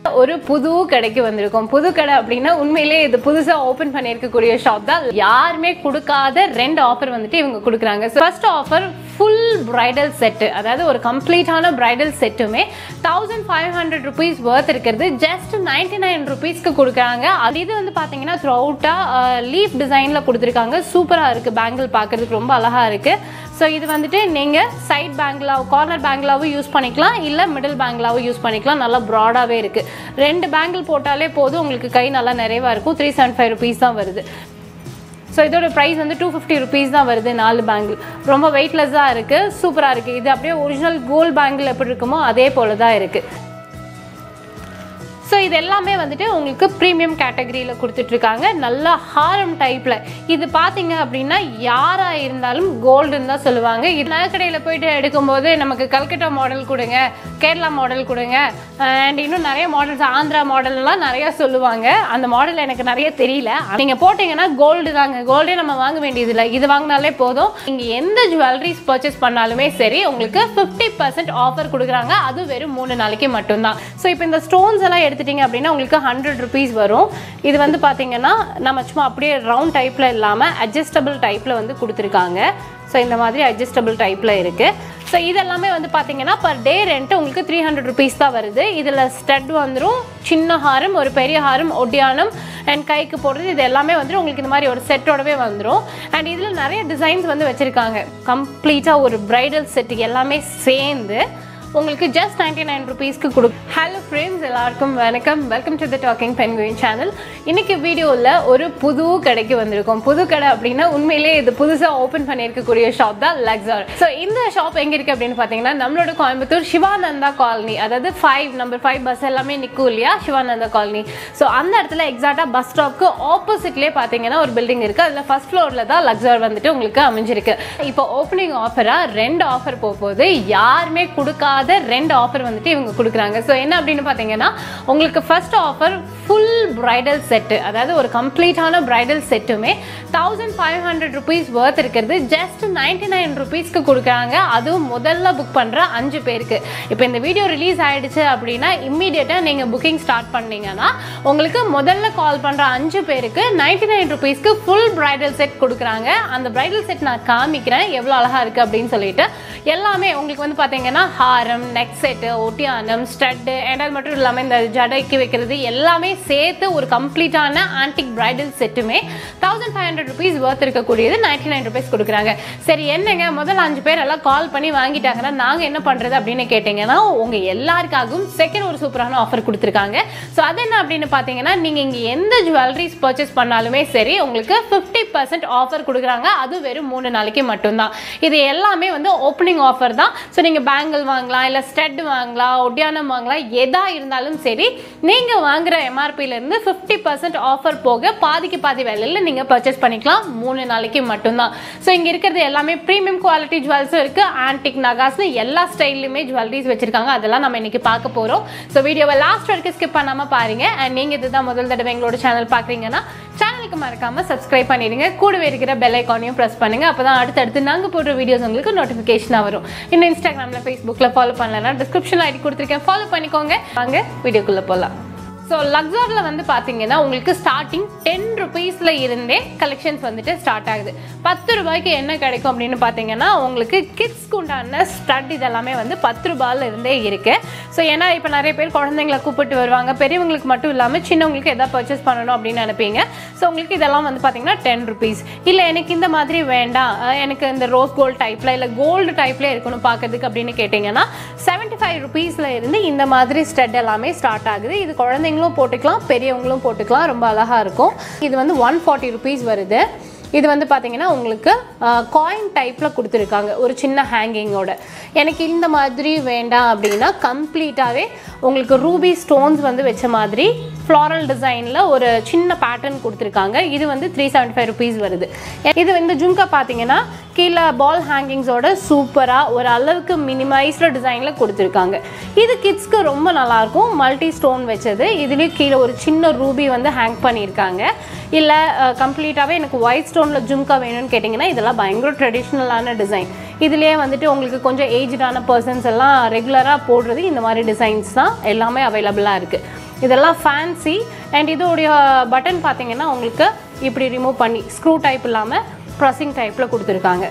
ஒரு புது கடைக்கு வந்திருக்கோம் புது கடை அப்படின்னா உண்மையிலே இது புதுசாக ஓப்பன் பண்ணியிருக்கக்கூடிய ஷாப் தான் யாருமே கொடுக்காத ரெண்டு ஆஃபர் வந்துட்டு இவங்க கொடுக்குறாங்க first offer full bridal set அதாவது ஒரு கம்ப்ளீட்டான பிரைடல் செட்டுமே thousand five hundred rupees worth இருக்கிறது ஜஸ்ட் நைன்டி நைன் ருபீஸ்க்கு கொடுக்குறாங்க அது இது வந்து பார்த்தீங்கன்னா த்ரூ அவுட்டாக லீஃப் டிசைனில் கொடுத்துருக்காங்க சூப்பராக இருக்குது பேங்கிள் பார்க்குறதுக்கு ரொம்ப அழகாக இருக்குது ஸோ இது வந்துட்டு நீங்கள் சைட் பேங்கிளாவும் கார்னர் பேங்கிளாவும் யூஸ் பண்ணிக்கலாம் இல்லை மிடில் பேங்கிளாவும் யூஸ் பண்ணிக்கலாம் நல்லா ப்ராடாகவே இருக்குது ரெண்டு பேங்கிள் போட்டாலே போதும் உங்களுக்கு கை நல்லா நிறைவாக இருக்கும் த்ரீ செவன் ஃபைவ் ருபீஸ் தான் வருது ஸோ இதோட ப்ரைஸ் வந்து டூ ஃபிஃப்டி ருபீஸ் தான் வருது நாலு பேங்கிள் ரொம்ப வெயிட்லெஸ்ஸாக இருக்குது சூப்பராக இருக்குது இது அப்படியே ஒரிஜினல் கோல்ட் பேங்கிள் எப்படி இருக்குமோ அதே போல தான் இருக்குது ஸோ இது எல்லாமே வந்துட்டு உங்களுக்கு ப்ரீமியம் கேட்டகரியில் கொடுத்துட்ருக்காங்க நல்ல ஹாரம் டைப்பில் இது பார்த்தீங்க அப்படின்னா யாராக இருந்தாலும் கோல்டுன்னு தான் சொல்லுவாங்க இது நகைக்கடையில் போயிட்டு எடுக்கும்போது நமக்கு கல்கட்டா மாடல் கொடுங்க கேரளா மாடல் கொடுங்க அண்ட் இன்னும் நிறைய மாடல்ஸ் ஆந்திரா மாடல்லாம் நிறையா சொல்லுவாங்க அந்த மாடல் எனக்கு நிறைய தெரியல நீங்கள் போட்டிங்கன்னா கோல்டு தாங்க கோல்டே நம்ம வாங்க வேண்டியதில்லை இது வாங்கினாலே போதும் நீங்கள் எந்த ஜுவல்லரிஸ் பர்ச்சேஸ் பண்ணாலுமே சரி உங்களுக்கு ஃபிஃப்டி பர்சன்ட் ஆஃபர் கொடுக்குறாங்க அது வெறும் மூணு நாளைக்கு மட்டும்தான் ஸோ இப்போ இந்த ஸ்டோன்ஸ் எல்லாம் எடுத்துட்டீங்க அப்படின்னா உங்களுக்கு ஹண்ட்ரட் ருபீஸ் வரும் இது வந்து பார்த்தீங்கன்னா நம்ம சும்மா அப்படியே ரவுண்ட் டைப்பில் இல்லாமல் அட்ஜஸ்டபிள் டைப்பில் வந்து கொடுத்துருக்காங்க ஸோ இந்த மாதிரி அட்ஜஸ்டபிள் டைப்பில் இருக்குது ஸோ இதெல்லாமே வந்து பார்த்தீங்கன்னா பர் டே ரெண்ட் உங்களுக்கு த்ரீ ஹண்ட்ரட் ருபீஸ் தான் வருது இதில் ஸ்டட் வந்துடும் சின்ன ஹாரம் ஒரு பெரிய ஹாரம் ஒட்டியானம் அண்ட் கைக்கு போடுறது இது எல்லாமே வந்துடும் உங்களுக்கு இந்த மாதிரி ஒரு செட்டோடவே வந்துடும் அண்ட் இதில் நிறைய டிசைன்ஸ் வந்து வச்சுருக்காங்க கம்ப்ளீட்டாக ஒரு பிரைடல் செட்டு எல்லாமே சேர்ந்து உங்களுக்கு ஜஸ்ட் நைன்டி நைன் ருபீஸ்க்கு கொடு ஹலோ ஃப்ரெண்ட்ஸ் எல்லாருக்கும் வணக்கம் welcome to the talking penguin channel இன்னைக்கு வீடியோவில் ஒரு புது கடைக்கு வந்திருக்கோம் புது கடை அப்படின்னா உண்மையிலே இது புதுசாக ஓப்பன் பண்ணியிருக்கக்கூடிய ஷாப் தான் லக்ஸார் ஸோ இந்த ஷாப் எங்கே இருக்குது அப்படின்னு பார்த்தீங்கன்னா நம்மளோட கோயம்புத்தூர் சிவானந்தா காலனி அதாவது ஃபைவ் நம்பர் ஃபைவ் பஸ் எல்லாமே நிற்கும் இல்லையா சிவானந்தா காலனி ஸோ அந்த இடத்துல எக்ஸாக்டாக பஸ் ஸ்டாப்க்கு ஆப்போசிட்லேயே பார்த்தீங்கன்னா ஒரு பில்டிங் இருக்குது அதில் ஃபர்ஸ்ட் ஃப்ளோரில் தான் லக்ஸார் வந்துட்டு உங்களுக்கு அமைஞ்சிருக்கு இப்போ ஓப்பனிங் ஆஃபராக ரெண்டு ஆஃபர் போக போகுது யாருமே கொடுக்காத இல்லாத ரெண்டு ஆஃபர் வந்துட்டு இவங்க கொடுக்குறாங்க ஸோ என்ன அப்படின்னு பார்த்தீங்கன்னா உங்களுக்கு first offer full bridal set அதாவது ஒரு கம்ப்ளீட்டான பிரைடல் செட்டுமே thousand five hundred rupees worth இருக்கிறது ஜஸ்ட் நைன்டி நைன் ருபீஸ்க்கு கொடுக்குறாங்க அதுவும் முதல்ல புக் பண்ணுற அஞ்சு பேருக்கு இப்போ இந்த வீடியோ ரிலீஸ் ஆயிடுச்சு அப்படின்னா இம்மீடியட்டாக நீங்கள் புக்கிங் ஸ்டார்ட் பண்ணீங்கன்னா உங்களுக்கு முதல்ல கால் பண்ணுற அஞ்சு பேருக்கு நைன்டி நைன் ருபீஸ்க்கு ஃபுல் பிரைடல் செட் கொடுக்குறாங்க அந்த பிரைடல் செட் நான் காமிக்கிறேன் எவ்வளோ அழகாக இருக்குது அப்படின்னு சொல்லிட்டு எல்லாமே உங்களுக்கு வந்து பார்த்தீங்கன்னா ஹாரம் நெக் செட்டு ஒட்டியானம் ஸ்டட்டு அண்ட் அது மட்டும் இல்லாமல் இந்த ஜடைக்கு வைக்கிறது எல்லாமே சேர்த்து ஒரு கம்ப்ளீட்டான ஆன்டிக் பிரைடல் செட்டுமே thousand five hundred rupees worth இருக்கக்கூடியது நைன்டி நைன் ருபீஸ் கொடுக்குறாங்க சரி என்னங்க முதல்ல அஞ்சு பேர் எல்லாம் கால் பண்ணி வாங்கிட்டாங்கன்னா நாங்கள் என்ன பண்ணுறது அப்படின்னு கேட்டிங்கன்னா உங்கள் எல்லாருக்காகவும் செகண்ட் ஒரு சூப்பரான ஆஃபர் கொடுத்துருக்காங்க ஸோ அது என்ன அப்படின்னு பார்த்தீங்கன்னா நீங்கள் இங்கே எந்த ஜுவல்லரிஸ் பர்ச்சேஸ் பண்ணாலுமே சரி உங்களுக்கு ஃபிஃப்டி பர்சன்ட் ஆஃபர் கொடுக்குறாங்க அது வெறும் மூணு நாளைக்கு மட்டும்தான் இது எல்லாமே வந்து ஓப்பனிங் ஆஃபர் தான் ஸோ நீங்கள் பேங்கிள் வாங்கலாம் இல்லை ஸ்டட் வாங்கலாம் ஒட்டியானம் வாங்கலாம் எதா இருந்தாலும் சரி நீங்கள் வாங்குற எம்ஆர்பியிலேருந்து ஃபிஃப்டி பர்சன்ட் ஆஃபர் போக பாதிக்கு பாதி விலையில் நீங்கள் பர்ச்சேஸ் பண்ணிக்கலாம் மூணு நாளைக்கு மட்டும்தான் ஸோ இங்கே இருக்கிறது எல்லாமே ப்ரீமியம் குவாலிட்டி ஜுவல்ஸும் இருக்குது ஆன்டிக் நகாஸ்னு எல்லா ஸ்டைல்லையுமே ஜுவல்லரிஸ் வச்சுருக்காங்க அதெல்லாம் நம்ம இன்னைக்கு பார்க்க போகிறோம் ஸோ வீடியோவை லாஸ்ட் வரைக்கும் ஸ்கிப் பண்ணாமல் பாருங்க அண்ட் நீங்கள் இதுதான் முதல் தடவை எங்களோட சேனல் பார்க்குறீங்கன்னா சேனலுக்கு மறக்காமல் சப்ஸ்கிரைப் பண்ணிடுங்க கூடவே இருக்கிற பெல் ஐக்கானையும் ப்ரெஸ் பண்ணுங்கள் அப்போ தான் அடுத்தடுத்து நாங்கள் போடுற வீடியோஸ் உங்களுக்கு நோட்டிஃபிகேஷனாக வரும் இன்னும் இன்ஸ்டாகிராமில் ஃபேஸ்புக்கில் ஃபாலோ பண்ணலன்னா டிஸ்கிரிப்ஷன் ஐடி கொடுத்துருக்கேன் ஃபாலோ பண்ணிக்கோங்க வாங்க வீடியோக்குள்ளே போகலாம் ஸோ லக்ஸாரில் வந்து பார்த்தீங்கன்னா உங்களுக்கு ஸ்டார்டிங் டென் ருபீஸில் இருந்தே கலெக்ஷன்ஸ் வந்துட்டு ஸ்டார்ட் ஆகுது பத்து ரூபாய்க்கு என்ன கிடைக்கும் அப்படின்னு பார்த்தீங்கன்னா உங்களுக்கு கிட்ஸ்க்கு உண்டான ஸ்டட் இதெல்லாமே வந்து பத்து ரூபாயில இருந்தே இருக்குது ஸோ ஏன்னா இப்போ நிறைய பேர் குழந்தைங்களை கூப்பிட்டு வருவாங்க பெரியவங்களுக்கு மட்டும் இல்லாமல் சின்னவங்களுக்கு எதாவது பர்ச்சேஸ் பண்ணணும் அப்படின்னு நினைப்பீங்க ஸோ உங்களுக்கு இதெல்லாம் வந்து பார்த்தீங்கன்னா டென் ருபீஸ் இல்லை எனக்கு இந்த மாதிரி வேண்டாம் அஹ் எனக்கு இந்த ரோஸ் கோல்டு டைப்பில் இல்லை கோல்டு டைப்ல இருக்கணும் பார்க்கறதுக்கு அப்படின்னு கேட்டிங்கன்னா செவன்ட்டி ஃபைவ் ருபீஸில் இருந்து இந்த மாதிரி ஸ்டட் எல்லாமே ஸ்டார்ட் ஆகுது இது குழந்தைங்களும் போட்டுக்கலாம் பெரியவங்களும் போட்டுக்கலாம் ரொம்ப அழகாக இருக்கும் இது வந்து ஒன் ஃபார்ட்டி ருபீஸ் வருது இது வந்து பார்த்தீங்கன்னா உங்களுக்கு காயின் டைப்பில் கொடுத்துருக்காங்க ஒரு சின்ன ஹேங்கிங்கோட எனக்கு இந்த மாதிரி வேண்டாம் அப்படின்னா கம்ப்ளீட்டாகவே உங்களுக்கு ரூபி ஸ்டோன்ஸ் வந்து வச்ச மாதிரி ஃப்ளாரல் டிசைனில் ஒரு சின்ன பேட்டர்ன் கொடுத்துருக்காங்க இது வந்து த்ரீ செவன்ட்டி ஃபைவ் ருபீஸ் வருது இது இந்த ஜும்கா பார்த்தீங்கன்னா கீழே பால் ஹேங்கிங்ஸோட சூப்பராக ஒரு அளவுக்கு மினிமைஸ்டு டிசைனில் கொடுத்துருக்காங்க இது கிட்ஸ்க்கு ரொம்ப நல்லாயிருக்கும் மல்டி ஸ்டோன் வச்சது இதுலேயும் கீழே ஒரு சின்ன ரூபி வந்து ஹேங் பண்ணியிருக்காங்க இல்லை கம்ப்ளீட்டாகவே எனக்கு ஒயிட் ஸ்டோனில் ஜும்கா வேணும்னு கேட்டிங்கன்னா இதெல்லாம் பயங்கர ட்ரெடிஷ்னலான டிசைன் இதுலேயே வந்துட்டு உங்களுக்கு கொஞ்சம் ஏஜ்டான பர்சன்ஸ் எல்லாம் ரெகுலராக போடுறது இந்த மாதிரி டிசைன்ஸ் தான் எல்லாமே அவைலபிளாக இருக்குது இதெல்லாம் ஃபேன்சி அண்ட் இதோடைய பட்டன் பார்த்தீங்கன்னா உங்களுக்கு இப்படி ரிமூவ் பண்ணி ஸ்க்ரூ டைப் இல்லாமல் ப்ரெஸ்ஸிங் டைப்பில் கொடுத்துருக்காங்க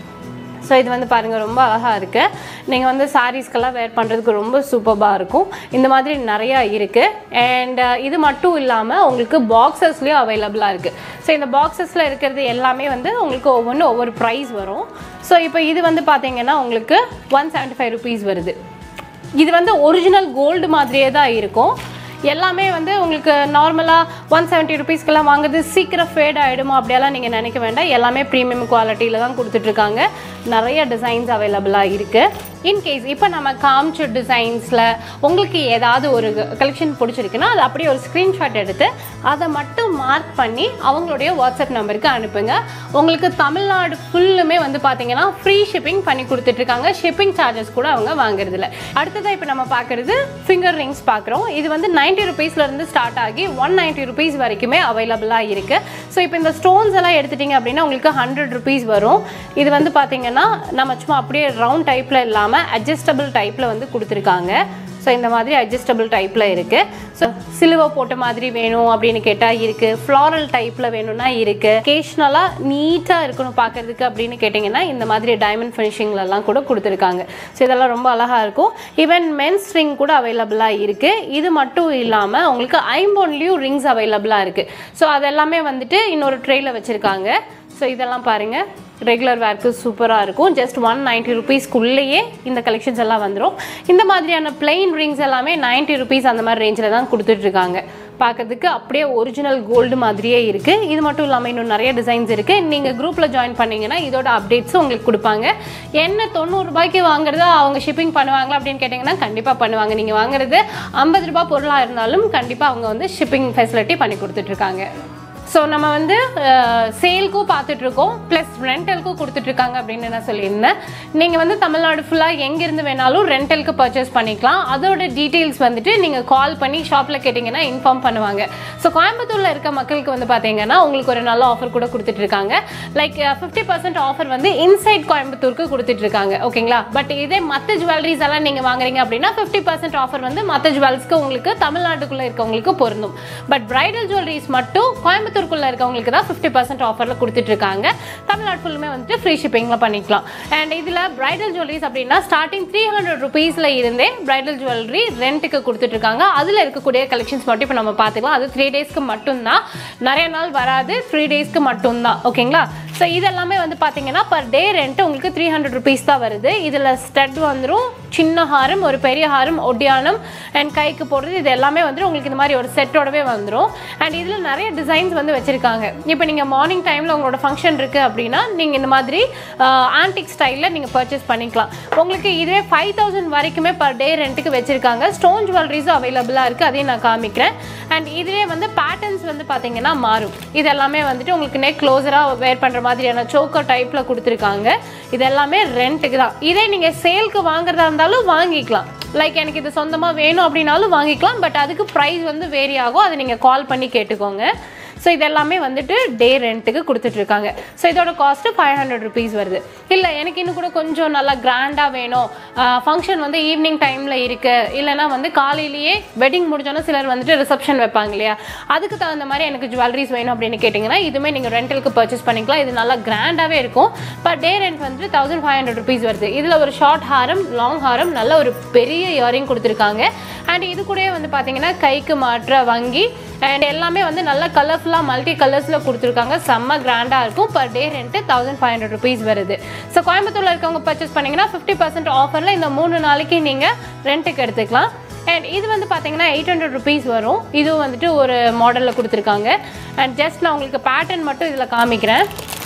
ஸோ இது வந்து பாருங்கள் ரொம்ப அழகாக இருக்குது நீங்கள் வந்து சாரீஸ்க்கெல்லாம் வேர் பண்ணுறதுக்கு ரொம்ப சூப்பராக இருக்கும் இந்த மாதிரி நிறையா இருக்குது அண்ட் இது மட்டும் இல்லாமல் உங்களுக்கு பாக்ஸஸ்லேயும் அவைலபிளாக இருக்குது ஸோ இந்த பாக்ஸஸில் இருக்கிறது எல்லாமே வந்து உங்களுக்கு ஒவ்வொன்றும் ஒவ்வொரு ப்ரைஸ் வரும் ஸோ இப்போ இது வந்து பார்த்தீங்கன்னா உங்களுக்கு ஒன் செவன்ட்டி ஃபைவ் ருபீஸ் வருது இது வந்து ஒரிஜினல் கோல்டு மாதிரியே தான் இருக்கும் எல்லாமே வந்து உங்களுக்கு நார்மலாக ஒன் செவன்ட்டி ருபீஸ்க்கெல்லாம் வாங்குறது சீக்கிரம் ஃபேட் ஆகிடுமா அப்படியெல்லாம் நீங்கள் நினைக்க வேண்டாம் எல்லாமே ப்ரீமியம் குவாலிட்டியில் தான் கொடுத்துட்ருக்காங்க நிறைய டிசைன்ஸ் அவைலபிளாக இருக்குது இன்கேஸ் இப்போ நம்ம காமிச்ச டிசைன்ஸில் உங்களுக்கு ஏதாவது ஒரு கலெக்ஷன் பிடிச்சிருக்குன்னா அது அப்படியே ஒரு ஸ்க்ரீன்ஷாட் எடுத்து அதை மட்டும் மார்க் பண்ணி அவங்களுடைய வாட்ஸ்அப் நம்பருக்கு அனுப்புங்க உங்களுக்கு தமிழ்நாடு ஃபுல்லுமே வந்து பார்த்தீங்கன்னா ஃப்ரீ ஷிப்பிங் பண்ணி கொடுத்துட்ருக்காங்க ஷிப்பிங் சார்ஜஸ் கூட அவங்க வாங்குறதில்ல அடுத்ததாக இப்போ நம்ம பார்க்குறது ஃபிங்கர் ரிங்ஸ் பார்க்குறோம் இது வந்து நைன்ட்டி ருபீஸ்லேருந்து ஸ்டார்ட் ஆகி ஒன் நைன்ட்டி ருபீஸ் வரைக்குமே அவைலபிளாக இருக்குது ஸோ இப்போ இந்த ஸ்டோன்ஸ் எல்லாம் எடுத்துட்டிங்க அப்படின்னா உங்களுக்கு ஹண்ட்ரட் ருபீஸ் வரும் இது வந்து பார்த்தீங்கன்னா நம்ம சும்மா அப்படியே ரவுண்ட் டைப்பில் இல்லாமல் அட்ஜஸ்டபிள் டைப்பில் வந்து கொடுத்துருக்காங்க ஸோ இந்த மாதிரி அட்ஜஸ்டபிள் டைப்பில் இருக்குது ஸோ சிலுவை போட்ட மாதிரி வேணும் அப்படின்னு கேட்டால் இருக்குது ஃப்ளாரல் டைப்பில் வேணும்னா இருக்குது கேஷ்னலாக நீட்டாக இருக்கணும் பார்க்கறதுக்கு அப்படின்னு கேட்டிங்கன்னா இந்த மாதிரி டைமண்ட் ஃபினிஷிங்லலாம் கூட கொடுத்துருக்காங்க ஸோ இதெல்லாம் ரொம்ப அழகாக இருக்கும் ஈவன் மென்ஸ் ரிங் கூட அவைலபிளாக இருக்குது இது மட்டும் இல்லாமல் உங்களுக்கு ஐம்போன்லேயும் ரிங்ஸ் அவைலபிளாக இருக்குது ஸோ அதெல்லாமே வந்துட்டு இன்னொரு ட்ரேயில் வச்சுருக்காங்க ஸோ இதெல்லாம் பாருங்கள் ரெகுலர் வேர்க்கு சூப்பராக இருக்கும் ஜஸ்ட் ஒன் நைன்ட்டி ருபீஸ்க்குள்ளேயே இந்த கலெக்ஷன்ஸ் எல்லாம் வந்துடும் இந்த மாதிரியான பிளெயின் ரிங்ஸ் எல்லாமே நைன்ட்டி ருபீஸ் அந்த மாதிரி ரேஞ்சில் தான் கொடுத்துட்ருக்காங்க பார்க்கறதுக்கு அப்படியே ஒரிஜினல் கோல்டு மாதிரியே இருக்குது இது மட்டும் இல்லாமல் இன்னும் நிறைய டிசைன்ஸ் இருக்குது நீங்கள் குரூப்பில் ஜாயின் பண்ணீங்கன்னா இதோட அப்டேட்ஸும் உங்களுக்கு கொடுப்பாங்க என்ன தொண்ணூறுரூபாய்க்கு வாங்குறதா அவங்க ஷிப்பிங் பண்ணுவாங்களா அப்படின்னு கேட்டிங்கன்னா கண்டிப்பாக பண்ணுவாங்க நீங்கள் வாங்குறது ஐம்பது ரூபாய் பொருளாக இருந்தாலும் கண்டிப்பாக அவங்க வந்து ஷிப்பிங் ஃபெசிலிட்டி பண்ணி கொடுத்துட்ருக்காங்க ஸோ நம்ம வந்து சேல்க்கும் பார்த்துட்ருக்கோம் ப்ளஸ் ரெண்டலுக்கும் கொடுத்துட்ருக்காங்க அப்படின்னு நான் சொல்லியிருந்தேன் நீங்கள் வந்து தமிழ்நாடு ஃபுல்லாக எங்கேருந்து வேணாலும் ரெண்டலுக்கு பர்ச்சேஸ் பண்ணிக்கலாம் அதோட டீட்டெயில்ஸ் வந்துட்டு நீங்கள் கால் பண்ணி ஷாப்பில் கேட்டிங்கன்னா இன்ஃபார்ம் பண்ணுவாங்க ஸோ கோயம்புத்தூரில் இருக்க மக்களுக்கு வந்து பார்த்தீங்கன்னா உங்களுக்கு ஒரு நல்ல ஆஃபர் கூட கொடுத்துட்ருக்காங்க லைக் ஃபிஃப்டி பர்சன்ட் ஆஃபர் வந்து இன்சைட் கோயம்புத்தூருக்கு கொடுத்துட்ருக்காங்க ஓகேங்களா பட் இதே மற்ற ஜுவல்லரிஸ் எல்லாம் நீங்கள் வாங்குறீங்க அப்படின்னா ஃபிஃப்டி பர்சன்ட் ஆஃபர் வந்து மற்ற ஜுவல்ஸ்க்கு உங்களுக்கு தமிழ்நாட்டுக்குள்ளே இருக்கவங்களுக்கு பொருந்தும் பட் பிரைடல் ஜுவல்லரிஸ் மட்டும் கோயம்புத்தூருக்குள்ளே இருக்கவங்களுக்கு தான் ஃபிஃப்டி பர்சன்ட் ஆஃபரில் கொடுத்துட்ருக்காங்க தமிழ்நாடு ஃபுல்லுமே வந்துட்டு ஃப்ரீ ஷிப்பிங்கில் பண்ணிக்கலாம் அண்ட் இதில் பிரைடல் ஜுவல்லரிஸ் அப்படின்னா ஸ்டார்டிங் த்ரீ ஹண்ட்ரட் ருபீஸில் இருந்தே பிரைடல் ஜுவல்லரி ரெண்ட்டுக்கு கொடுத்துட்ருக்காங்க அதில் இருக்கக்கூடிய கலெக்ஷன்ஸ் மட்டும் இப்போ நம்ம பார்த்துக்கலாம் அது த்ரீ டேஸ்க்கு மட்டும்தான் நிறைய நாள் வராது த்ரீ டேஸ்க்கு மட்டும்தான் ஓகேங்களா ஸோ இதெல்லாமே வந்து பார்த்தீங்கன்னா பர் டே ரெண்ட் உங்களுக்கு த்ரீ ஹண்ட்ரட் ருபீஸ் தான் வருது இதில் ஸ்டட் வந்துடும் சின்ன ஹாரம் ஒரு பெரிய ஹாரம் ஒட்டியானம் அண்ட் கைக்கு போடுறது இது எல்லாமே வந்துடும் உங்களுக்கு இந்த மாதிரி ஒரு செட்டோடவே வந்துடும் அண்ட் இதில் நிறைய டிசைன்ஸ் வந்து வச்சுருக்காங்க இப்போ நீங்கள் மார்னிங் டைமில் உங்களோட ஃபங்க்ஷன் இருக்குது அப்படின்னா நீங்கள் இந்த மாதிரி ஆன்டிக் ஸ்டைலில் நீங்கள் பர்ச்சேஸ் பண்ணிக்கலாம் உங்களுக்கு இதுவே ஃபைவ் தௌசண்ட் வரைக்குமே பர் டே ரெண்ட்டுக்கு வச்சுருக்காங்க ஸ்டோன் ஜுவல்லரிஸும் அவைலபிளாக இருக்குது அதையும் நான் காமிக்கிறேன் அண்ட் இதுவே வந்து பேட்டர்ன்ஸ் வந்து பார்த்தீங்கன்னா மாறும் இது எல்லாமே வந்துட்டு உங்களுக்கு நெக் க்ளோஸராக வேர் பண்ணுற மாதிரியான சோக்கர் டைப்பில் கொடுத்துருக்காங்க இது எல்லாமே ரெண்ட்டுக்கு தான் இதே நீங்கள் சேல்க்கு வாங்குறதா இருந்தாலும் வாங்கிக்கலாம் லைக் எனக்கு இது சொந்தமாக வேணும் அப்படின்னாலும் வாங்கிக்கலாம் பட் அதுக்கு ப்ரைஸ் வந்து வேரி ஆகும் அதை நீங்கள் கால் பண்ணி கேட்டுக்கோங்க ஸோ இது எல்லாமே வந்துட்டு டே ரெண்ட்டுக்கு கொடுத்துட்ருக்காங்க ஸோ இதோட காஸ்ட்டு ஃபைவ் ஹண்ட்ரட் ருபீஸ் வருது இல்லை எனக்கு இன்னும் கூட கொஞ்சம் நல்லா கிராண்டாக வேணும் ஃபங்க்ஷன் வந்து ஈவினிங் டைமில் இருக்குது இல்லைனா வந்து காலையிலேயே வெட்டிங் முடிஞ்சோன்னா சிலர் வந்துட்டு ரிசப்ஷன் வைப்பாங்க இல்லையா அதுக்கு தகுந்த மாதிரி எனக்கு ஜுவல்லரிஸ் வேணும் அப்படின்னு கேட்டிங்கன்னா இதுவுமே நீங்கள் ரெண்டலுக்கு பர்ச்சேஸ் பண்ணிக்கலாம் இது நல்லா கிராண்டாகவே இருக்கும் பர் டே ரெண்ட் வந்துட்டு தௌசண்ட் ஃபைவ் ஹண்ட்ரட் ருபீஸ் வருது இதில் ஒரு ஷார்ட் ஹாரம் லாங் ஹாரம் நல்ல ஒரு பெரிய இயரிங் கொடுத்துருக்காங்க அண்ட் இது கூடயே வந்து பார்த்தீங்கன்னா கைக்கு மாற்ற வங்கி அண்ட் எல்லாமே வந்து நல்ல கலர்ஃபுல்லாக மல்டி கலர்ஸில் கொடுத்துருக்காங்க செம்ம கிராண்டாக இருக்கும் per day rent thousand five hundred rupees வருது ஸோ கோயம்புத்தூரில் இருக்கவங்க பர்ச்சேஸ் பண்ணிங்கன்னா ஃபிஃப்டி பர்சன்ட் ஆஃபரில் இந்த மூணு நாளைக்கு நீங்கள் ரெண்ட்டுக்கு எடுத்துக்கலாம் அண்ட் இது வந்து பார்த்தீங்கன்னா எயிட் ஹண்ட்ரட் ருபீஸ் வரும் இதுவும் வந்துட்டு ஒரு மாடலில் கொடுத்துருக்காங்க அண்ட் ஜஸ்ட் நான் உங்களுக்கு பேட்டர்ன் மட்டும் இதில் காமிக்கிறேன்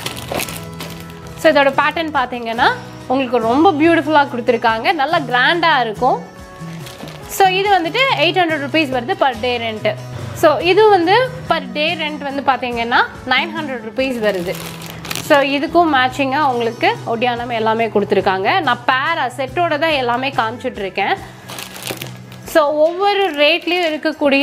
ஸோ இதோட பேட்டர்ன் பார்த்தீங்கன்னா உங்களுக்கு ரொம்ப பியூட்டிஃபுல்லாக கொடுத்துருக்காங்க நல்லா கிராண்டாக இருக்கும் ஸோ இது வந்துட்டு எயிட் ஹண்ட்ரட் ருபீஸ் வருது பர் டே ரெண்ட்டு ஸோ இது வந்து பர் டே ரெண்ட் வந்து பார்த்தீங்கன்னா நைன் ஹண்ட்ரட் ருபீஸ் வருது ஸோ இதுக்கும் மேட்சிங்காக உங்களுக்கு ஒடியானம் எல்லாமே கொடுத்துருக்காங்க நான் பேரா செட்டோட தான் எல்லாமே காமிச்சிட்ருக்கேன் ஸோ ஒவ்வொரு ரேட்லேயும் இருக்கக்கூடிய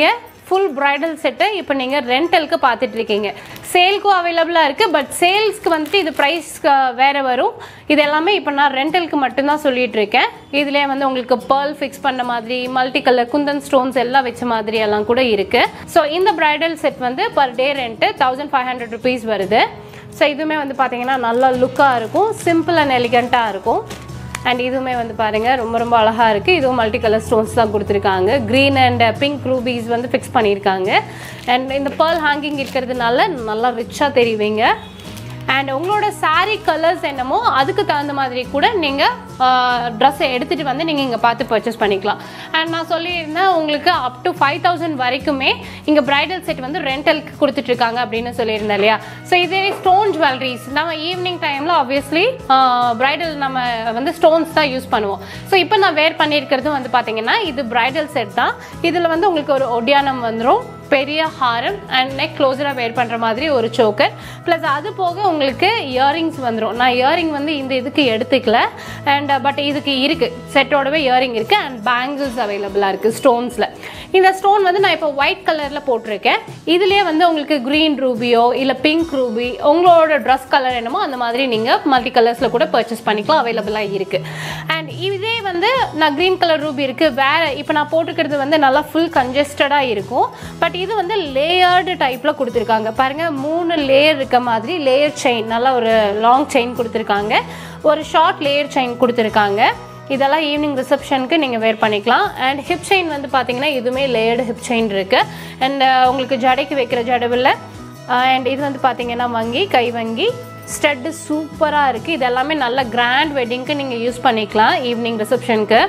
ஃபுல் பிரைடல் செட்டை இப்போ நீங்கள் ரெண்டலுக்கு பார்த்துட்டு இருக்கீங்க சேல்க்கும் அவைலபிளாக இருக்குது பட் சேல்ஸ்க்கு வந்துட்டு இது ப்ரைஸ் வேறு வரும் இது எல்லாமே இப்போ நான் ரெண்டலுக்கு மட்டும்தான் சொல்லிட்டு இருக்கேன் இதுலேயே வந்து உங்களுக்கு பேர்ல் ஃபிக்ஸ் பண்ண மாதிரி மல்டி கலர் குந்தன் ஸ்டோன்ஸ் எல்லாம் வச்ச மாதிரி எல்லாம் கூட இருக்குது ஸோ இந்த பிரைடல் செட் வந்து per day rent thousand five hundred rupees வருது ஸோ இதுவுமே வந்து பார்த்தீங்கன்னா நல்ல லுக்காக இருக்கும் சிம்பிள் அண்ட் எலிகண்ட்டாக இருக்கும் அண்ட் இதுவுமே வந்து பாருங்கள் ரொம்ப ரொம்ப அழகாக இருக்குது இதுவும் மல்டி கலர் ஸ்டோன்ஸ் தான் கொடுத்துருக்காங்க க்ரீன் அண்ட் பிங்க் ரூபீஸ் வந்து ஃபிக்ஸ் பண்ணியிருக்காங்க அண்ட் இந்த பேர்ல் ஹேங்கிங் இருக்கிறதுனால நல்லா ரிச்சாக தெரிவிங்க அண்ட் உங்களோட saree கலர்ஸ் என்னமோ அதுக்கு தகுந்த மாதிரி கூட நீங்கள் ட்ரெஸ்ஸை எடுத்துகிட்டு வந்து நீங்கள் இங்கே பார்த்து பர்ச்சேஸ் பண்ணிக்கலாம் அண்ட் நான் சொல்லியிருந்தேன் உங்களுக்கு அப் டு ஃபைவ் தௌசண்ட் வரைக்குமே இங்கே பிரைடல் செட் வந்து ரெண்டலுக்கு கொடுத்துட்ருக்காங்க அப்படின்னு சொல்லியிருந்தேன் இல்லையா ஸோ இதே ஸ்டோன் ஜுவல்லரிஸ் நம்ம ஈவினிங் டைமில் ஆப்வியஸ்லி பிரைடல் நம்ம வந்து ஸ்டோன்ஸ் தான் யூஸ் பண்ணுவோம் ஸோ இப்போ நான் வேர் பண்ணியிருக்கிறது வந்து பார்த்தீங்கன்னா இது பிரைடல் செட் தான் இதில் வந்து உங்களுக்கு ஒரு ஒடியானம் வந்துடும் பெரிய ஹாரம் அண்ட் நெக் க்ளோஸராக வேர் பண்ணுற மாதிரி ஒரு சோக்கர் ப்ளஸ் அது போக உங்களுக்கு இயரிங்ஸ் வந்துடும் நான் இயரிங் வந்து இந்த இதுக்கு எடுத்துக்கல அண்ட் பட் இதுக்கு இருக்குது செட்டோடவே இயரிங் இருக்குது அண்ட் பேங்கிள்ஸ் அவைலபிளாக இருக்குது ஸ்டோன்ஸில் இந்த ஸ்டோன் வந்து நான் இப்போ ஒயிட் கலரில் போட்டிருக்கேன் இதுலேயே வந்து உங்களுக்கு க்ரீன் ரூபியோ இல்லை பிங்க் ரூபி உங்களோட ட்ரெஸ் கலர் என்னமோ அந்த மாதிரி நீங்கள் மல்டி கலர்ஸில் கூட பர்ச்சேஸ் பண்ணிக்கலாம் அவைலபிளாக இருக்குது அண்ட் இதே வந்து நான் க்ரீன் கலர் ரூபி இருக்குது வேறு இப்போ நான் போட்டுக்கிறது வந்து நல்லா ஃபுல் கன்ஜஸ்டடாக இருக்கும் பட் இது வந்து லேயர்டு டைப்பில் கொடுத்துருக்காங்க பாருங்கள் மூணு லேயர் இருக்க மாதிரி லேயர் செயின் நல்லா ஒரு லாங் செயின் கொடுத்துருக்காங்க ஒரு ஷார்ட் லேயர் செயின் கொடுத்துருக்காங்க இதெல்லாம் ஈவினிங் ரிசப்ஷனுக்கு நீங்கள் வேர் பண்ணிக்கலாம் அண்ட் ஹிப் செயின் வந்து பார்த்தீங்கன்னா இதுவுமே லேயர்டு ஹிப் செயின் இருக்குது அண்ட் உங்களுக்கு ஜடைக்கு வைக்கிற ஜடவில் அண்ட் இது வந்து பார்த்தீங்கன்னா வங்கி கை வங்கி ஸ்டட்டு சூப்பராக இருக்குது இது எல்லாமே நல்ல கிராண்ட் வெட்டிங்க்கு நீங்கள் யூஸ் பண்ணிக்கலாம் ஈவினிங் ரிசப்ஷனுக்கு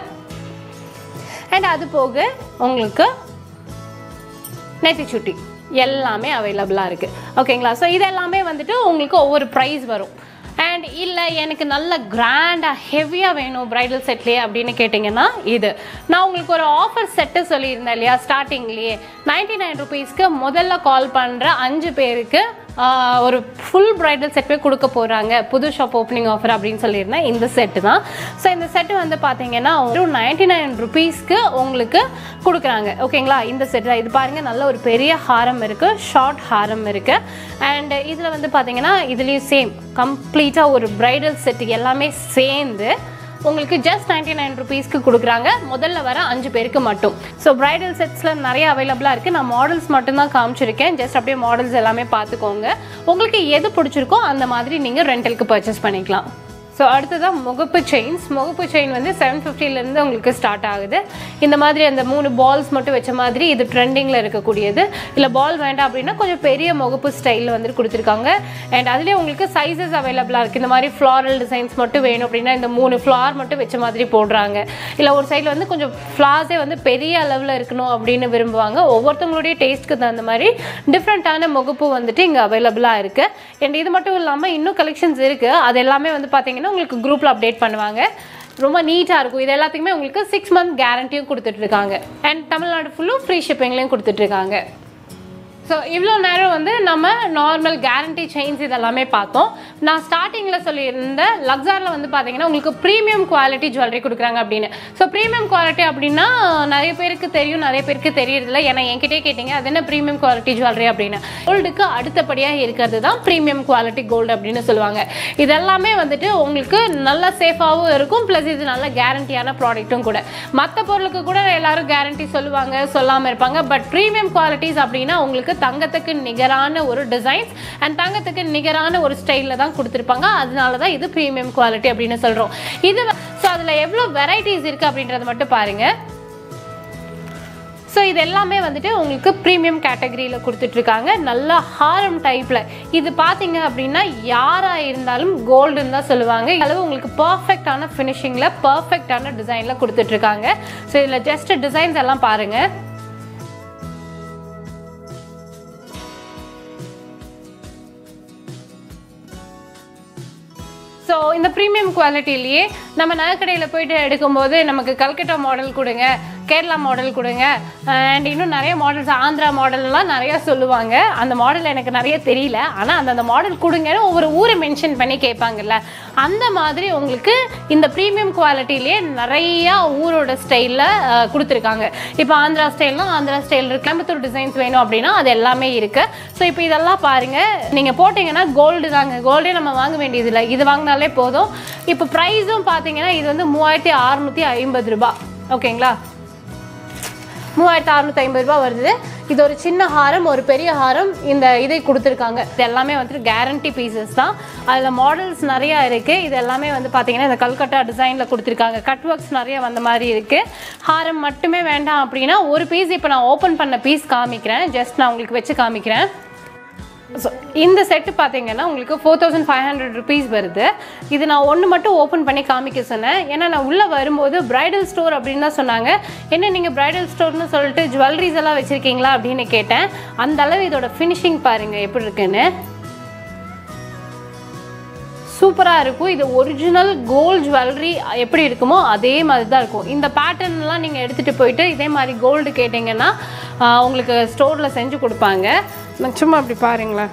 அண்ட் அது போக உங்களுக்கு நெத்திச்சுட்டி எல்லாமே அவைலபிளாக இருக்குது ஓகேங்களா ஸோ இது எல்லாமே வந்துட்டு உங்களுக்கு ஒவ்வொரு ப்ரைஸ் வரும் அண்ட் இல்லை எனக்கு நல்ல கிராண்டாக ஹெவியாக வேணும் ப்ரைடல் செட்லேயே அப்படின்னு கேட்டிங்கன்னா இது நான் உங்களுக்கு ஒரு ஆஃபர் செட்டு சொல்லியிருந்தேன் இல்லையா ஸ்டார்டிங்லேயே நைன்டி நைன் ருபீஸ்க்கு முதல்ல கால் பண்ணுற அஞ்சு பேருக்கு ஆஹ், ஒரு ஃபுல் ப்ரைடல் செட்டே கொடுக்க போகிறாங்க புது ஷாப் ஓப்பனிங் ஆஃபர் அப்படின்னு சொல்லியிருந்தேன் இந்த செட்டு தான் ஸோ இந்த செட்டு வந்து பார்த்தீங்கன்னா ஒரு நைன்டி நைன் ருபீஸ்க்கு உங்களுக்கு கொடுக்குறாங்க ஓகேங்களா இந்த செட் தான் இது பாருங்கள் நல்ல ஒரு பெரிய ஹாரம் இருக்குது ஷார்ட் ஹாரம் இருக்குது அண்ட் இதில் வந்து பார்த்தீங்கன்னா இதுலேயும் சேம் கம்ப்ளீட்டாக ஒரு ப்ரைடல் செட்டு எல்லாமே சேர்ந்து உங்களுக்கு ஜஸ்ட் நைன்டி நைன் ருபீஸ்க்கு கொடுக்குறாங்க முதல்ல வர அஞ்சு பேருக்கு மட்டும் ஸோ பிரைடல் செட்ஸில் நிறைய அவைலபிளாக இருக்குது நான் மாடல்ஸ் மட்டும்தான் காமிச்சிருக்கேன் ஜஸ்ட் அப்படியே மாடல்ஸ் எல்லாமே பார்த்துக்கோங்க உங்களுக்கு எது பிடிச்சிருக்கோ அந்த மாதிரி நீங்கள் ரெண்டலுக்கு பர்ச்சேஸ் பண்ணிக்கலாம் ஸோ அடுத்ததாக முகப்பு செயின்ஸ் முகப்பு செயின் வந்து செவன் ஃபிஃப்டிலேருந்து உங்களுக்கு ஸ்டார்ட் ஆகுது இந்த மாதிரி அந்த மூணு பால்ஸ் மட்டும் வச்ச மாதிரி இது ட்ரெண்டிங்கில் இருக்கக்கூடியது இல்லை பால் வேண்டாம் அப்படின்னா கொஞ்சம் பெரிய முகப்பு ஸ்டைலில் வந்துட்டு கொடுத்துருக்காங்க அண்ட் அதுலேயே உங்களுக்கு சைஸஸ் அவைலபிளாக இருக்குது இந்த மாதிரி ஃப்ளாரல் டிசைன்ஸ் மட்டும் வேணும் அப்படின்னா இந்த மூணு ஃப்ளார் மட்டும் வச்ச மாதிரி போடுறாங்க இல்லை ஒரு சைடில் வந்து கொஞ்சம் ஃப்ளார்ஸே வந்து பெரிய அளவில் இருக்கணும் அப்படின்னு விரும்புவாங்க ஒவ்வொருத்தவங்களுடைய டேஸ்ட்க்கு தகுந்த மாதிரி டிஃப்ரெண்ட்டான முகப்பு வந்துட்டு இங்கே அவைலபிளாக இருக்குது அண்ட் இது மட்டும் இல்லாமல் இன்னும் கலெக்ஷன்ஸ் இருக்குது அது எல்லாமே வந்து பார்த்தீங்கன்னா உங்களுக்கு குரூப்பில் அப்டேட் பண்ணுவாங்க ரொம்ப நீட்டாக இருக்கும் இது எல்லாத்துக்குமே உங்களுக்கு சிக்ஸ் மந்த் கேரண்டியும் கொடுத்துட்ருக்காங்க அண்ட் தமிழ்நாடு ஃபுல்லும் ஃப்ரீ ஷிப்பிங்லேயும் கொடுத்துட்ருக்காங்க ஸோ இவ்வளோ நேரம் வந்து நம்ம நார்மல் கேரண்டி செயின்ஸ் இதெல்லாமே பார்த்தோம் நான் ஸ்டார்டிங்கில் சொல்லியிருந்த லக்ஸாரில் வந்து பார்த்தீங்கன்னா உங்களுக்கு ப்ரீமியம் குவாலிட்டி ஜுவல்லரி கொடுக்குறாங்க அப்படின்னு ஸோ ப்ரீமியம் குவாலிட்டி அப்படின்னா நிறைய பேருக்கு தெரியும் நிறைய பேருக்கு தெரியறதில்ல ஏன்னா என்கிட்டயே கேட்டிங்க அது என்ன ப்ரீமியம் குவாலிட்டி ஜுவல்லரி அப்படின்னு கோல்டுக்கு அடுத்தபடியாக இருக்கிறது தான் ப்ரீமியம் குவாலிட்டி கோல்டு அப்படின்னு சொல்லுவாங்க இதெல்லாமே வந்துட்டு உங்களுக்கு நல்ல சேஃபாகவும் இருக்கும் ப்ளஸ் இது நல்ல கேரண்டியான ப்ராடக்ட்டும் கூட மற்ற பொருளுக்கு கூட எல்லாரும் கேரண்டி சொல்லுவாங்க சொல்லாமல் இருப்பாங்க பட் ப்ரீமியம் குவாலிட்டிஸ் அப்படின்னா உங்களுக்கு தங்கத்துக்கு நிகரான ஒரு டிசைன்ஸ் அண்ட் தங்கத்துக்கு நிகரான ஒரு ஸ்டைலில் தான் கொடுத்துருப்பாங்க அதனால தான் இது ப்ரீமியம் குவாலிட்டி அப்படின்னு சொல்கிறோம் இது ஸோ அதில் எவ்வளோ வெரைட்டிஸ் இருக்குது அப்படின்றத மட்டும் பாருங்கள் ஸோ இது எல்லாமே வந்துட்டு உங்களுக்கு ப்ரீமியம் கேட்டகரியில் கொடுத்துட்ருக்காங்க நல்ல ஹாரம் டைப்பில் இது பார்த்தீங்க அப்படின்னா யாராக இருந்தாலும் கோல்டுன்னு தான் சொல்லுவாங்க அளவு உங்களுக்கு பர்ஃபெக்டான ஃபினிஷிங்கில் பர்ஃபெக்டான டிசைனில் கொடுத்துட்ருக்காங்க ஸோ இதில் ஜஸ்ட் டிசைன்ஸ் எல்லாம் பாருங்கள் ஸோ இந்த ப்ரீமியம் குவாலிட்டிலேயே நம்ம நகைக்கடையில் போயிட்டு எடுக்கும்போது நமக்கு கல்கட்டா மாடல் கொடுங்க கேரளா மாடல் கொடுங்க அண்ட் இன்னும் நிறைய மாடல்ஸ் ஆந்திரா மாடல்லாம் நிறைய சொல்லுவாங்க அந்த மாடல் எனக்கு நிறைய தெரியல ஆனால் அந்தந்த மாடல் கொடுங்கன்னு ஒவ்வொரு ஊரை மென்ஷன் பண்ணி கேட்பாங்கல்ல அந்த மாதிரி உங்களுக்கு இந்த ப்ரீமியம் குவாலிட்டிலேயே நிறையா ஊரோட ஸ்டைலில் கொடுத்துருக்காங்க இப்போ ஆந்திரா ஸ்டைல்னா ஆந்திரா ஸ்டைல் இருக்கு கோயம்புத்தூர் டிசைன்ஸ் வேணும் அப்படின்னா அது எல்லாமே இருக்கு ஸோ இப்போ இதெல்லாம் பாருங்க நீங்கள் போட்டிங்கன்னா கோல்டு தாங்க கோல்டே நம்ம வாங்க வேண்டியதில்லை இது வாங்கினாலே போதும் இப்போ ப்ரைஸும் பார்த்தீங்கன்னா இது வந்து மூவாயிரத்தி அறுநூற்றி ஐம்பது ரூபாய் ஓகேங்களா மூவாயிரத்தி அறுநூத்தி ஐம்பது ரூபாய் வருது இது ஒரு சின்ன ஹாரம் ஒரு பெரிய ஹாரம் இந்த இதை கொடுத்துருக்காங்க இது எல்லாமே வந்துட்டு கேரண்டி பீசஸ் தான் அதில் மாடல்ஸ் நிறையா இருக்குது இது எல்லாமே வந்து பார்த்தீங்கன்னா இந்த கல்கட்டா டிசைனில் கொடுத்துருக்காங்க கட் ஒர்க்ஸ் நிறைய வந்த மாதிரி இருக்குது ஹாரம் மட்டுமே வேண்டாம் அப்படின்னா ஒரு பீஸ் இப்போ நான் ஓப்பன் பண்ண பீஸ் காமிக்கிறேன் ஜஸ்ட் நான் உங்களுக்கு வச்சு காமிக்கிறேன் ஸோ இந்த செட்டு பார்த்தீங்கன்னா உங்களுக்கு four thousand five hundred rupees வருது இது நான் ஒன்று மட்டும் ஓப்பன் பண்ணி காமிக்க சொன்னேன் ஏன்னா நான் உள்ளே வரும்போது பிரைடல் ஸ்டோர் அப்படின்னு தான் சொன்னாங்க என்ன நீங்கள் பிரைடல் ஸ்டோர்னு சொல்லிட்டு ஜுவல்லரிஸ் எல்லாம் வச்சுருக்கீங்களா அப்படின்னு கேட்டேன் அந்த அளவு இதோட ஃபினிஷிங் பாருங்கள் எப்படி இருக்குன்னு சூப்பராக இருக்கும் இது ஒரிஜினல் கோல்ட் ஜுவல்லரி எப்படி இருக்குமோ அதே மாதிரி தான் இருக்கும் இந்த பேட்டர்ன்லாம் நீங்கள் எடுத்துகிட்டு போயிட்டு இதே மாதிரி கோல்டு கேட்டிங்கன்னா ஆஹ், உங்களுக்கு ஸ்டோரில் செஞ்சு கொடுப்பாங்க நான் சும்மா அப்படி பாருங்களேன்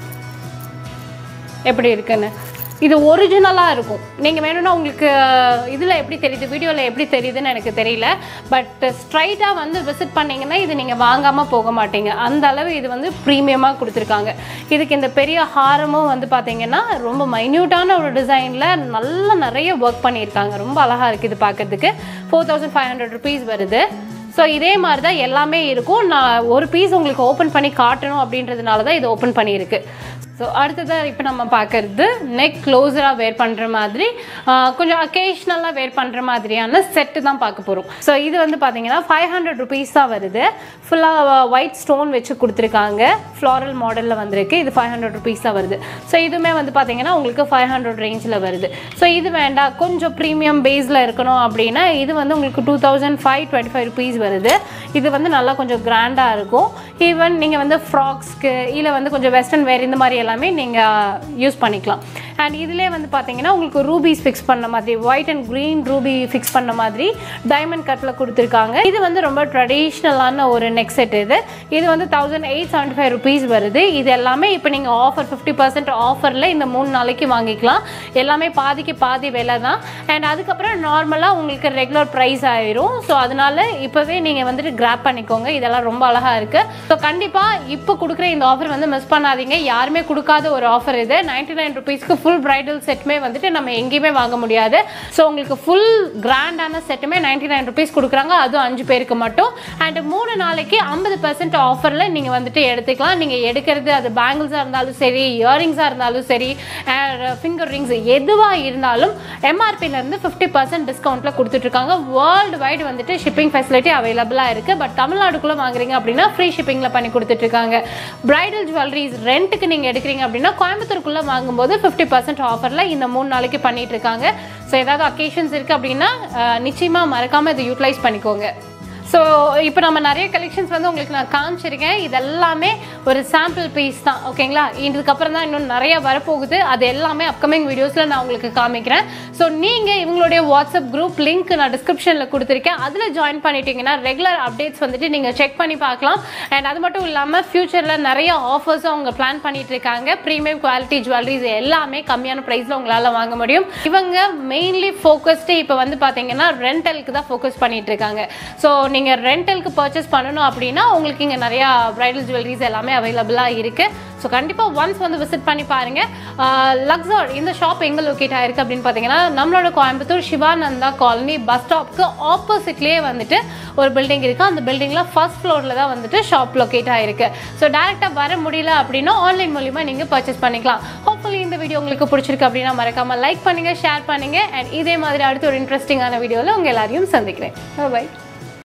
எப்படி இருக்குன்னு இது ஒரிஜினலாக இருக்கும் நீங்கள் வேணும்னா உங்களுக்கு இதில் எப்படி தெரியுது வீடியோவில் எப்படி தெரியுதுன்னு எனக்கு தெரியல பட் ஸ்ட்ரைட்டாக வந்து விசிட் பண்ணிங்கன்னா இது நீங்கள் வாங்காமல் போக மாட்டீங்க அந்த அளவு இது வந்து ப்ரீமியமாக கொடுத்துருக்காங்க இதுக்கு இந்த பெரிய ஹாரமும் வந்து பார்த்தீங்கன்னா ரொம்ப மைன்யூட்டான ஒரு டிசைனில் நல்ல நிறைய ஒர்க் பண்ணியிருக்காங்க ரொம்ப அழகாக இருக்குது இது பார்க்கறதுக்கு four thousand five hundred rupees வருது ஸோ இதே மாதிரி தான் எல்லாமே இருக்கும் நான் ஒரு பீஸ் உங்களுக்கு ஓப்பன் பண்ணி காட்டணும் அப்படின்றதுனால தான் இது ஓப்பன் பண்ணியிருக்கு ஸோ அடுத்ததாக இப்போ நம்ம பார்க்கறது நெக் க்ளோஸராக வேர் பண்ணுற மாதிரி ஆஹ், கொஞ்சம் அக்கேஷ்னலாக வேர் பண்ணுற மாதிரியான செட்டு தான் பார்க்க போகிறோம் ஸோ இது வந்து பார்த்தீங்கன்னா ஃபைவ் ஹண்ட்ரட் ருபீஸ் தான் வருது ஃபுல்லாக ஒயிட் ஸ்டோன் வச்சு கொடுத்துருக்காங்க ஃப்ளாரல் மாடலில் வந்திருக்கு இது ஃபைவ் ஹண்ட்ரட் ருபீஸ் தான் வருது ஸோ இதுவுமே வந்து பார்த்தீங்கன்னா உங்களுக்கு ஃபைவ் ஹண்ட்ரட் ரேஞ்சில் வருது ஸோ இது வேண்டாம் கொஞ்சம் ப்ரீமியம் பேஸில் இருக்கணும் அப்படின்னா இது வந்து உங்களுக்கு two thousand five twenty five rupees வருது இது வந்து நல்லா கொஞ்சம் கிராண்டாக இருக்கும் ஈவன் நீங்கள் வந்து ஃப்ராக்ஸ்க்கு இல்லை வந்து கொஞ்சம் வெஸ்டர்ன் வேர் இந்த மாதிரி எல்லாமே நீங்கள் யூஸ் பண்ணிக்கலாம் அண்ட் இதிலே வந்து பார்த்தீங்கன்னா உங்களுக்கு ரூபீஸ் ஃபிக்ஸ் பண்ண மாதிரி white and green ruby fix பண்ண மாதிரி டைமண்ட் கட்டில் கொடுத்துருக்காங்க இது வந்து ரொம்ப ட்ரெடிஷ்னலான ஒரு நெக் செட் இது இது வந்து thousand eight seventy five rupees வருது இது எல்லாமே இப்போ நீங்கள் ஆஃபர் ஃபிஃப்டி பர்சன்ட் ஆஃபரில் இந்த மூணு நாளைக்கு வாங்கிக்கலாம் எல்லாமே பாதிக்கு பாதி விலை தான் அண்ட் அதுக்கப்புறம் நார்மலாக உங்களுக்கு ரெகுலர் ப்ரைஸ் ஆயிரும் ஸோ அதனால இப்போவே நீங்கள் வந்துட்டு கிராப் பண்ணிக்கோங்க இதெல்லாம் ரொம்ப அழகாக இருக்குது ஸோ கண்டிப்பாக இப்போ கொடுக்குற இந்த ஆஃபர் வந்து மிஸ் பண்ணாதீங்க யாருமே கொடுக்காத ஒரு ஆஃபர் இது நைன்டி நைன் ருபீஸ்க்கு ஃபுல் பிரைடல் செட்டுமே வந்துட்டு நம்ம எங்கேயுமே வாங்க முடியாது ஸோ உங்களுக்கு ஃபுல் கிராண்டான செட்டுமே நைன்டி நைன் ருபீஸ் கொடுக்குறாங்க அதுவும் அஞ்சு பேருக்கு மட்டும் அண்ட் மூணு நாளைக்கு ஐம்பது பர்சன்ட் ஆஃபரில் நீங்கள் வந்துட்டு எடுத்துக்கலாம் நீங்கள் எடுக்கிறது அது பேங்கிள்ஸாக இருந்தாலும் சரி இயரிங்ஸாக இருந்தாலும் சரி ஃபிங்கர் ரிங்ஸ் எதுவாக இருந்தாலும் எம்ஆர்பிலேருந்து ஃபிஃப்டி பர்சன்ட் டிஸ்கவுண்ட்டில் கொடுத்துட்ருக்காங்க வேர்ல்டு வைடு வந்துட்டு ஷிப்பிங் ஃபெசிலிட்டி அவைலபிளாக இருக்குது பட் தமிழ்நாடுக்குள்ளே வாங்குறீங்க அப்படின்னா ஃப்ரீ ஷிப்பிங்கில் பண்ணி கொடுத்துட்ருக்காங்க பிரைடல் ஜுவல்லரிஸ் ரெண்ட்டுக்கு நீங்கள் எடுக்கிறீங்க அப்படின்னா கோயம்புத்தூருக்குள்ளே வாங்கும்போது ஃபிஃப்டி பர்சன்ட் ஆஃபரில் இந்த மூணு நாளைக்கு பண்ணிட்டு இருக்காங்க ஸோ ஏதாவது அக்கேஷன்ஸ் இருக்குது அப்படின்னா அஹ், நிச்சயமா மறக்காமல் இதை யூட்டிலைஸ் பண்ணிக்கோங்க ஸோ இப்போ நம்ம நிறைய கலெக்ஷன்ஸ் வந்து உங்களுக்கு நான் காமிச்சிருக்கேன் இது எல்லாமே ஒரு சாம்பிள் பீஸ் தான் ஓகேங்களா இதுக்கப்புறம் தான் இன்னும் நிறைய வரப்போகுது அது எல்லாமே அப்கமிங் வீடியோஸில் நான் உங்களுக்கு காமிக்கிறேன் ஸோ நீங்கள் இவங்களுடைய வாட்ஸ்அப் குரூப் லிங்க் நான் டிஸ்கிரிப்ஷனில் கொடுத்துருக்கேன் அதில் ஜாயின் பண்ணிட்டீங்கன்னா ரெகுலர் அப்டேட்ஸ் வந்துட்டு நீங்கள் செக் பண்ணி பார்க்கலாம் அண்ட் அது மட்டும் இல்லாமல் ஃப்யூச்சரில் நிறைய ஆஃபர்ஸும் அவங்க பிளான் பண்ணிட்டு இருக்காங்க ப்ரீமியம் குவாலிட்டி ஜுவல்லரிஸ் எல்லாமே கம்மியான ப்ரைஸில் உங்களால் வாங்க முடியும் இவங்க மெயின்லி ஃபோக்கஸ்டு இப்போ வந்து பார்த்தீங்கன்னா ரெண்டலுக்கு தான் ஃபோக்கஸ் பண்ணிட்டு இருக்காங்க ஸோ நீங்கள் ரெண்டலுக்கு பர்ச்சேஸ் பண்ணணும் அப்படின்னா உங்களுக்கு இங்கே நிறையா பிரைடல் ஜுவல்லரிஸ் எல்லாமே அவைலபிளாக இருக்குது ஸோ கண்டிப்பாக ஒன்ஸ் வந்து விசிட் பண்ணி பாருங்கள் லக்ஸார் இந்த ஷாப் எங்கே லொக்கேட் ஆயிருக்கு அப்படின்னு பார்த்தீங்கன்னா நம்மளோட கோயம்புத்தூர் சிவானந்தா காலனி பஸ் ஸ்டாப்க்கு ஆப்போசிட்லேயே வந்துட்டு ஒரு பில்டிங் இருக்குது அந்த பில்டிங்கில் ஃபர்ஸ்ட் ஃப்ளோரில் தான் வந்துட்டு ஷாப் லொக்கேட் ஆயிருக்கு ஸோ டேரெக்டாக வர முடியல அப்படின்னா ஆன்லைன் மூலிமா நீங்கள் பர்ச்சேஸ் பண்ணிக்கலாம் ஹோப்ஃபுல்லி இந்த வீடியோ உங்களுக்கு பிடிச்சிருக்கு அப்படின்னா மறக்காமல் லைக் பண்ணுங்கள் ஷேர் பண்ணுங்கள் அண்ட் இதே மாதிரி அடுத்த ஒரு இன்ட்ரெஸ்டிங்கான வீடியோவில் உங்கள் எல்லாரையும் சந்திக்கிறேன் பை